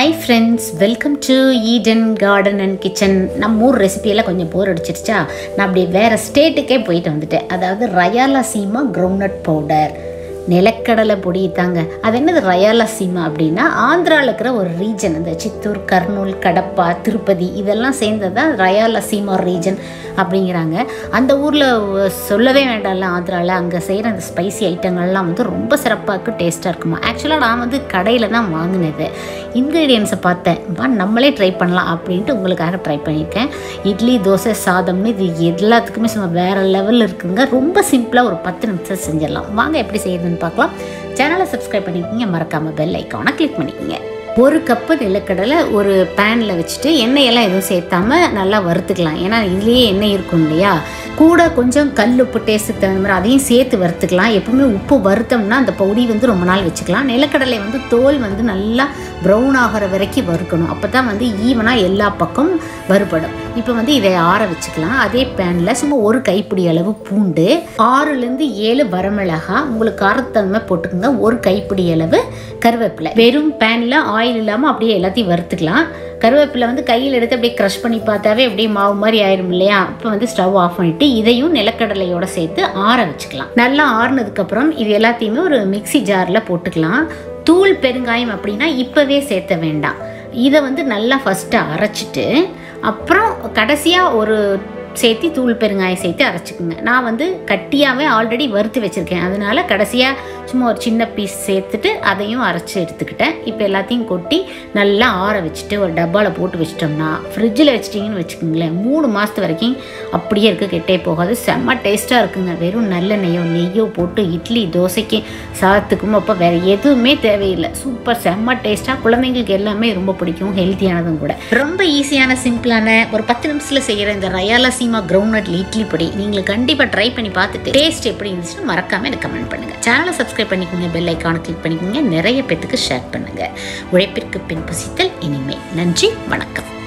hi friends welcome to Eden garden and kitchen நம்ம ஊர் ரெசிபியெல்லாம் கொஞ்சம் போர் அடிச்சிருச்சா நான் அப்படி வேறு ஸ்டேட்டுக்கே போயிட்டு வந்துட்டேன் அதாவது ரயாலா சீமா கிரவுண்ட்நட் பவுடர் நிலக்கடலை பொடி தாங்க அது என்னது ரயாலா சீமா அப்படின்னா ஆந்திராவில் இருக்கிற ஒரு ரீஜன் அந்த சித்தூர் கர்னூல் கடப்பா திருப்பதி இதெல்லாம் சேர்ந்தது தான் ரயாலா சீமா ரீஜன் அப்படிங்கிறாங்க அந்த ஊரில் சொல்லவே வேண்டாம்ல ஆந்திராவில் அங்கே செய்கிற அந்த ஸ்பைசி ஐட்டங்கள்லாம் வந்து ரொம்ப சிறப்பாக இருக்கும் டேஸ்ட்டாக இருக்குமா ஆக்சுவலாக நான் வந்து கடையில் தான் வாங்கினது இன்க்ரீடியன்ஸை பார்த்தேன் வா நம்மளே ட்ரை பண்ணலாம் அப்படின்ட்டு உங்களுக்காக ட்ரை பண்ணியிருக்கேன் இட்லி தோசை சாதம்னு இது எல்லாத்துக்குமே சும்மா வேறு லெவலில் இருக்குங்க ரொம்ப சிம்பிளாக ஒரு பத்து நிமிஷம் செஞ்சிடலாம் வாங்க எப்படி செய்யறதுன்னு பார்க்கலாம் சேனலை சப்ஸ்கிரைப் பண்ணிக்கோங்க மறக்காமல் பெல் ஐக்கானை கிளிக் பண்ணிக்கோங்க ஒரு கப்பு நிலக்கடலை ஒரு பேனில் வச்சுட்டு எண்ணெயெல்லாம் எதுவும் சேர்த்தாம நல்லா வறுத்துக்கலாம் ஏன்னா இதுலேயே எண்ணெய் இருக்கும் இல்லையா கூட கொஞ்சம் கல் உப்பு டேஸ்ட்டுக்கு தகுந்த மாதிரி அதையும் சேர்த்து வறுத்துக்கலாம் எப்பவுமே உப்பு வறுத்தோம்னா அந்த பொடி வந்து ரொம்ப நாள் வச்சுக்கலாம் நிலக்கடலை வந்து தோல் வந்து நல்லா ப்ரௌன் ஆகிற வரைக்கும் வறுக்கணும் அப்போ தான் வந்து ஈவனாக எல்லா பக்கம் வறுபடும் இப்போ வந்து இதை ஆற வச்சுக்கலாம் அதே பேனில் சும்மா ஒரு கைப்பிடி அளவு பூண்டு ஆறுலேருந்து ஏழு வரமிளகா உங்களுக்கு காரத்துக்கு தகுந்த மாதிரி போட்டுக்கோங்க ஒரு கைப்பிடி அளவு கருவேப்பிலை வெறும் பேனில் ஆயில் இல்லாமல் அப்படியே எல்லாத்தையும் வறுத்துக்கலாம் கருவேப்பிலை வந்து கையில் எடுத்து அப்படியே க்ரஷ் பண்ணி பார்த்தாவே அப்படியே மாவு மாதிரி ஆயிரும் இல்லையா இப்போ வந்து ஸ்டவ் ஆஃப் பண்ணிட்டு இதையும் நிலக்கடலையோட சேர்த்து ஆற வச்சுக்கலாம் நல்லா ஆறுனதுக்கப்புறம் இது எல்லாத்தையுமே ஒரு மிக்சி ஜாரில் போட்டுக்கலாம் தூள் பெருங்காயம் அப்படின்னா இப்போவே சேர்த்த வேண்டாம் இதை வந்து நல்லா ஃபஸ்ட்டு அரைச்சிட்டு அப்புறம் கடைசியாக ஒரு சேர்த்து தூள் பெருங்காயம் சேர்த்து அரைச்சிக்கோங்க நான் வந்து கட்டியாகவே ஆல்ரெடி வறுத்து வச்சுருக்கேன் அதனால கடைசியாக சும்மா ஒரு சின்ன பீஸ் சேர்த்துட்டு அதையும் அரைச்சி எடுத்துக்கிட்டேன் இப்போ எல்லாத்தையும் கொட்டி நல்லா ஆற வச்சுட்டு ஒரு டப்பாவில் போட்டு வச்சிட்டோம்னா ஃப்ரிட்ஜில் வச்சிட்டிங்கன்னு வச்சுக்கோங்களேன் மூணு மாதத்து வரைக்கும் அப்படியே இருக்க கெட்டே போகாது செம்ம டேஸ்ட்டாக இருக்குங்க வெறும் நல்ல நெய்யோ நெய்யோ போட்டு இட்லி தோசைக்கு சாதத்துக்கும் அப்போ வேறு எதுவுமே தேவையில்லை சூப்பர் செம்ம டேஸ்ட்டாக குழந்தைங்களுக்கு எல்லாமே ரொம்ப பிடிக்கும் ஹெல்த்தியானதும் கூட ரொம்ப ஈஸியான சிம்பிளான ஒரு பத்து நிமிஷத்தில் செய்கிற இந்த ரயாலா சீமா கிரவுண்ட்நட்ல இட்லி பொடி நீங்கள் கண்டிப்பாக ட்ரை பண்ணி பார்த்துட்டு டேஸ்ட் எப்படி இருந்துச்சுன்னு மறக்காமல் எனக்கு கமெண்ட் பண்ணுங்கள் சேனலை சப்ஸ்கிரைப் பண்ணிக்கோங்க பெல் ஐக்கானை கிளிக் பண்ணிக்கோங்க நிறைய பேத்துக்கு ஷேர் பண்ணுங்கள் உழைப்பிற்கு பின் புசித்தல் இனிமை நன்றி வணக்கம்